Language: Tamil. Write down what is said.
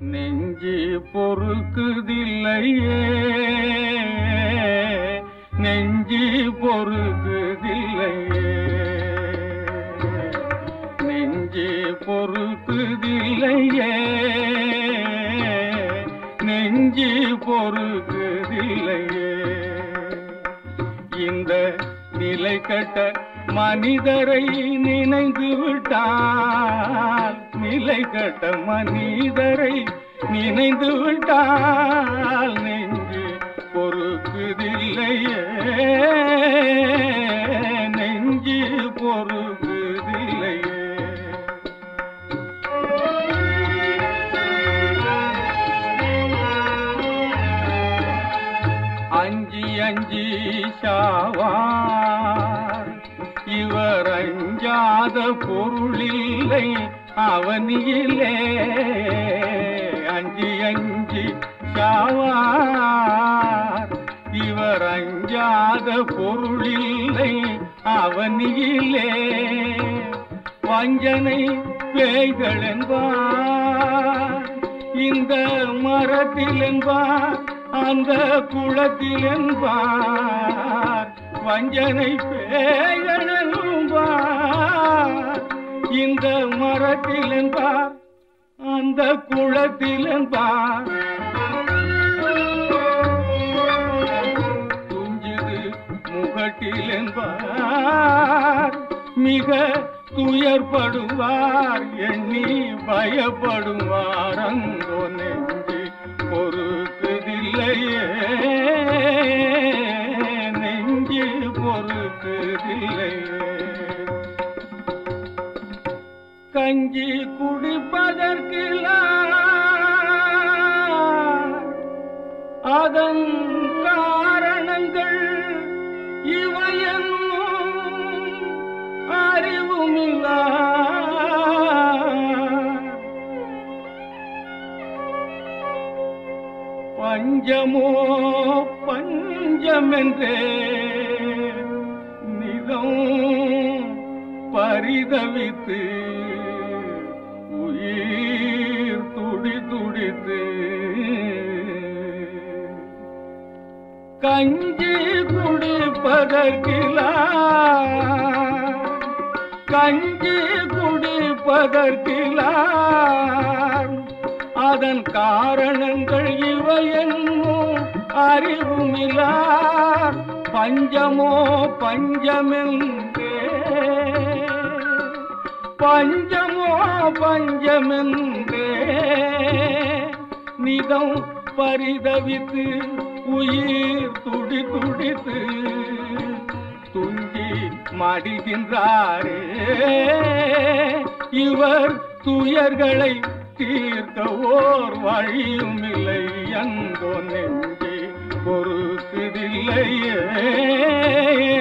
நெஞ்சு பொறுக்குதில்லையே நெஞ்சு பொறுக்குதில்லையே நெஞ்சு பொறுக்குதில்லையே நெஞ்சு பொறுக்குதில்லையே இந்த நிலை கட்ட மனிதரை நினைந்து விட்டால் நிலை கட்ட மனிதரை நினைந்து விட்டால் நெஞ்சு பொறுக்குதில்லையே நெஞ்சு பொறுக்குதில்லையே அஞ்சி அஞ்சி சாவார் இவர் அஞ்சாத பொருளில்லை அவனியிலே அஞ்சி அஞ்சி சாவார் இவர் அஞ்சாத பொருளில்லை அவனியிலே வஞ்சனை பேய்கள் என்பார் இந்த மரத்தில் என்பார் அந்த குளத்தில் என்பார் வஞ்சனை பேய்கள் என்பார் இந்த மரத்தில் என்பார் அந்த குளத்தில் என்பார் துஞ்சுது முகட்டில் என்பார் மிக துயர்படுவார் எண்ணி பயப்படுவார் அங்கோ நெஞ்சு பொறுக்குதில்லையே நெஞ்சு பொறுக்குதில்லையே கஞ்சி குடிப்பதற்கிலா அதன் காரணங்கள் இவையென்னும் அறிவுமில்லா பஞ்சமோ பஞ்சமென்றே நிதம் பரிதவித்து உயிர் துடி துடித்து கஞ்சி குடிப்பதற்கிலா கஞ்சி குடிப்பதற்கிலா அதன் காரணங்கள் இவையென்னும் அறிவுமிலார் பஞ்சமோ பஞ்சமென்றே பஞ்சமோ பஞ்சமென்றே நிதம் பரிதவித்து உயிர் துடி துடித்து துஞ்சி மடிகின்றாரே இவர் துயர்களை தீர்க்க ஓர் வழியும் இல்லை எங்கோ நெஞ்சே பொறுக்குதில்லையே